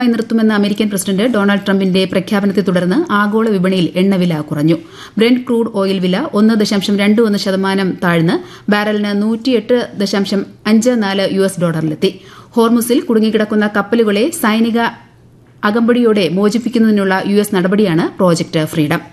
നിർത്തുമെന്ന American president Donald ട്രംപിന്റെ പ്രഖ്യാപനത്തെ തുടർന്ന് ആഗോള വിപണിയിൽ എണ്ണവില കുറഞ്ഞു ബ്രെന്റ് ക്രൂഡ് ഓയിൽ വില ഒന്ന് ദശാംശം രണ്ട് ഒന്ന് ശതമാനം താഴ്ന്ന് ബാരലിന് നൂറ്റിയെട്ട് ദശാംശം അഞ്ച് നാല് യു എസ് ഡോളറിലെത്തി ഹോർമുസിൽ കുടുങ്ങിക്കിടക്കുന്ന കപ്പലുകളെ സൈനിക അകമ്പടിയോടെ മോചിപ്പിക്കുന്നതിനുള്ള യു എസ് നടപടിയാണ് പ്രോജക്ട് ഫ്രീഡം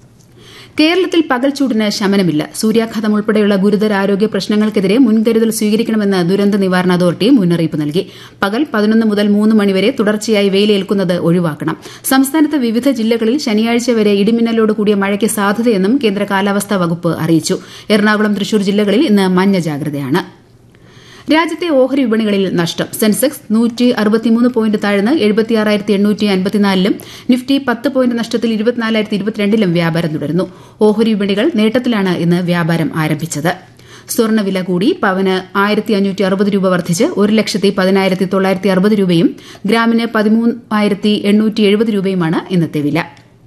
കേരളത്തിൽ പകൽച്ചൂടിന് ശമനമില്ല സൂര്യാഘാതം ഉൾപ്പെടെയുള്ള ഗുരുതര ആരോഗ്യ പ്രശ്നങ്ങൾക്കെതിരെ മുൻകരുതൽ സ്വീകരിക്കണമെന്ന് ദുരന്ത നിവാരണ അതോറിറ്റി മുന്നറിയിപ്പ് നൽകി പകൽ പതിനൊന്ന് മുതൽ മൂന്ന് മണിവരെ തുടർച്ചയായി വെയിലേൽക്കുന്നത് ഒഴിവാക്കണം സംസ്ഥാനത്ത് വിവിധ ജില്ലകളിൽ ശനിയാഴ്ച വരെ ഇടിമിന്നലോട് കൂടിയ മഴയ്ക്ക് സാധ്യതയെന്നും കേന്ദ്ര കാലാവസ്ഥാ വകുപ്പ് അറിയിച്ചു എറണാകുളം തൃശൂർ ജില്ലകളിൽ ഇന്ന് മഞ്ഞ ജാഗ്രതയാണ് രാജ്യത്തെ ഓഹരി വിപണികളിൽ നഷ്ടം സെൻസെക്സ് നൂറ്റി അറുപത്തിമൂന്ന് പോയിന്റ് താഴ്ന്ന് എഴുപത്തിയാറായിരത്തി എണ്ണൂറ്റി അൻപത്തിനാലിലും നിഫ്റ്റി പത്ത് പോയിന്റ് നഷ്ടത്തിൽ ഇരുപത്തിനാലായിരത്തി ഇരുപത്തിരണ്ടിലും വ്യാപാരം തുടരുന്നു ഓഹരി വിപണികൾ നേട്ടത്തിലാണ് ഇന്ന് വ്യാപാരം ആരംഭിച്ചത് സ്വർണ്ണവില കൂടി പവന് ആയിരത്തി അഞ്ഞൂറ്റി അറുപത് രൂപ വർദ്ധിച്ച് ഒരു ലക്ഷത്തി പതിനായിരത്തി തൊള്ളായിരത്തി അറുപത് രൂപയും ഗ്രാമിന് പതിമൂവായിരത്തി എണ്ണൂറ്റി എഴുപത് രൂപയുമാണ് ഇന്നത്തെ വില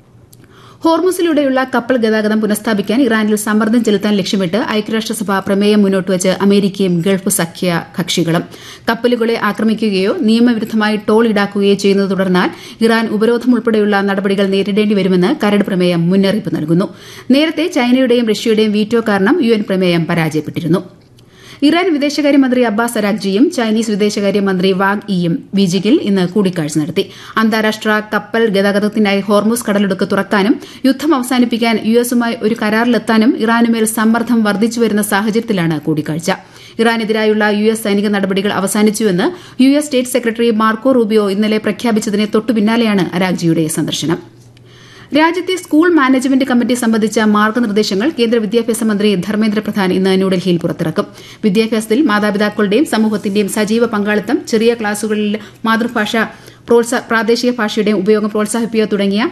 ഹോർമുസിലൂടെയുള്ള കപ്പൽ ഗതാഗതം പുനഃസ്ഥാപിക്കാൻ ഇറാനിൽ സമ്മർദ്ദം ചെലുത്താൻ ലക്ഷ്യമിട്ട് ഐക്യരാഷ്ട്രസഭ പ്രമേയം മുന്നോട്ടുവച്ച് അമേരിക്കയും ഗൾഫ് സഖ്യ കക്ഷികളും കപ്പലുകളെ ആക്രമിക്കുകയോ നിയമവിരുദ്ധമായി ടോൾ ഈടാക്കുകയോ ചെയ്യുന്നത് തുടർന്നാൽ ഇറാൻ ഉപരോധം ഉൾപ്പെടെയുള്ള നടപടികൾ നേരിടേണ്ടി വരുമെന്ന് കരട് പ്രമേയം മുന്നറിയിപ്പ് നൽകുന്നു നേരത്തെ ചൈനയുടെയും റഷ്യയുടെയും വീറ്റോ കാരണം യു എൻ പ്രമേയം പരാജയപ്പെട്ടിരുന്നു ഇറാൻ വിദേശകാര്യമന്ത്രി അബ്ബാസ് അരാഗ്ജിയും ചൈനീസ് വിദേശകാര്യമന്ത്രി വാങ് ഇയും ബീജിംഗിൽ ഇന്ന് കൂടിക്കാഴ്ച നടത്തി അന്താരാഷ്ട്ര കപ്പൽ ഗതാഗതത്തിനായി ഹോർമുസ് കടലിടുക്ക് തുറക്കാനും യുദ്ധം അവസാനിപ്പിക്കാൻ യു എസുമായി ഒരു കരാറിലെത്താനും ഇറാനുമേൽ സമ്മർദ്ദം വർദ്ധിച്ചുവരുന്ന സാഹചര്യത്തിലാണ് കൂടിക്കാഴ്ച ഇറാനെതിരായുള്ള യു എസ് സൈനിക നടപടികൾ അവസാനിച്ചുവെന്ന് U S state secretary Marco Rubio ഇന്നലെ പ്രഖ്യാപിച്ചതിന് തൊട്ടുപിന്നാലെയാണ് അരാഗ്ജിയുടെ സന്ദർശനം രാജ്യത്തെ സ്കൂൾ മാനേജ്മെന്റ് കമ്മിറ്റി സംബന്ധിച്ച മാർഗ്ഗനിർദ്ദേശങ്ങൾ കേന്ദ്ര വിദ്യാഭ്യാസ മന്ത്രി ധർമ്മേന്ദ്ര പ്രധാൻ ഇന്ന് ന്യൂഡൽഹിയിൽ പുറത്തിറക്കും വിദ്യാഭ്യാസത്തിൽ മാതാപിതാക്കളുടെയും സമൂഹത്തിന്റെയും സജീവ പങ്കാളിത്തം ചെറിയ ക്ലാസുകളിൽ മാതൃഭാഷ പ്രാദേശിക ഭാഷയുടെയും ഉപയോഗം പ്രോത്സാഹിപ്പിക്കുക തുടങ്ങിയ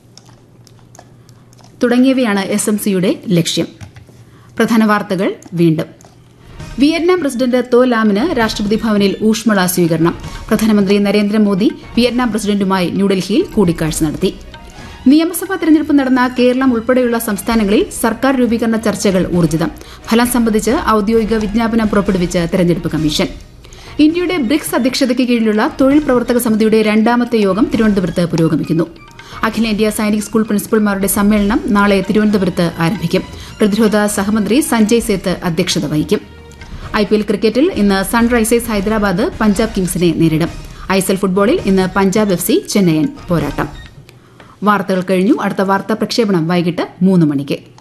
തുടങ്ങിയവയാണ് എസ് എം സിയുടെ ലക്ഷ്യം പ്രധാന വാർത്തകൾ വീണ്ടും വിയറ്റ്നാം പ്രസിഡന്റ് തോ ലാമിന് രാഷ്ട്രപതി ഭവനിൽ ഊഷ്മള സ്വീകരണം പ്രധാനമന്ത്രി നരേന്ദ്രമോദി വിയറ്റ്നാം പ്രസിഡന്റുമായി ന്യൂഡൽഹിയിൽ കൂടിക്കാഴ്ച നടത്തി നിയമസഭാ തെരഞ്ഞെടുപ്പ് നടന്ന കേരളം ഉൾപ്പെടെയുള്ള സംസ്ഥാനങ്ങളിൽ സർക്കാർ രൂപീകരണ ചർച്ചകൾ ഊർജിതം ഫലം സംബന്ധിച്ച് ഔദ്യോഗിക വിജ്ഞാപനം പുറപ്പെടുവിച്ച് തെരഞ്ഞെടുപ്പ് കമ്മീഷൻ ഇന്ത്യയുടെ ബ്രിക്സ് അധ്യക്ഷതയ്ക്ക് കീഴിലുള്ള തൊഴിൽ പ്രവർത്തക സമിതിയുടെ രണ്ടാമത്തെ യോഗം തിരുവനന്തപുരത്ത് പുരോഗമിക്കുന്നു അഖിലേന്ത്യാ സൈനിക് സ്കൂൾ പ്രിൻസിപ്പൽമാരുടെ സമ്മേളനം നാളെ തിരുവനന്തപുരത്ത് ആരംഭിക്കും പ്രതിരോധ സഹമന്ത്രി സഞ്ജയ് സേത്ത് അധ്യക്ഷത വഹിക്കും ഐപിഎൽ ക്രിക്കറ്റിൽ ഇന്ന് സൺറൈസേഴ്സ് ഹൈദരാബാദ് പഞ്ചാബ് കിങ്സിനെ നേരിടും ഐഎസ്എൽ ഫുട്ബോളിൽ ഇന്ന് പഞ്ചാബ് എഫ് സി ചെന്നൈയൻ പോരാട്ടം വാർത്തകൾ കഴിഞ്ഞു അടുത്ത വാർത്താ പ്രക്ഷേപണം വൈകിട്ട് മൂന്ന് മണിക്ക്